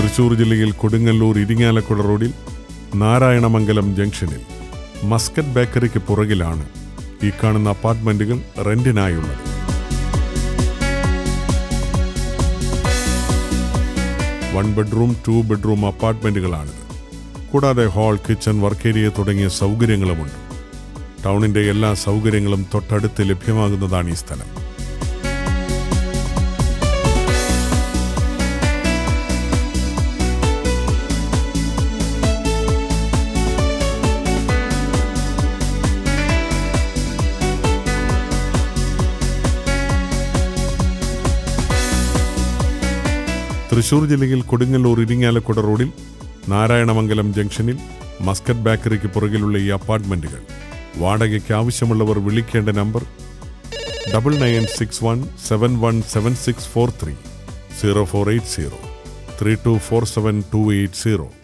തൃശൂർ ജില്ലയിൽ കൊടുങ്ങല്ലൂർ ഇരിങ്ങാലക്കുട റോഡിൽ നാരായണമംഗലം ജംഗ്ഷനിൽ മസ്കറ്റ് ബേക്കറിക്ക് പുറകിലാണ് ഈ കാണുന്ന അപ്പാർട്ട്മെന്റുകൾ റെന്റിനായുള്ളത് വൺ ബെഡ്റൂം ടു ബെഡ്റൂം അപ്പാർട്ട്മെന്റുകളാണിത് കൂടാതെ ഹാൾ കിച്ചൺ വർക്ക് ഏരിയ തുടങ്ങിയ സൗകര്യങ്ങളുമുണ്ട് ടൗണിന്റെ എല്ലാ സൗകര്യങ്ങളും തൊട്ടടുത്ത് ലഭ്യമാകുന്നതാണ് ഈ സ്ഥലം തൃശൂർ ജില്ലയിൽ കൊടുങ്ങല്ലൂർ ഇരിങ്ങാലക്കുട റോഡിൽ നാരായണമംഗലം ജംഗ്ഷനിൽ മസ്കറ്റ് ബേക്കറിക്ക് പുറകിലുള്ള ഈ അപ്പാർട്ട്മെന്റുകൾ വാടകയ്ക്ക് ആവശ്യമുള്ളവർ വിളിക്കേണ്ട number double nine six one seven one seven six four three zero four eight zero three two four seven two eight zero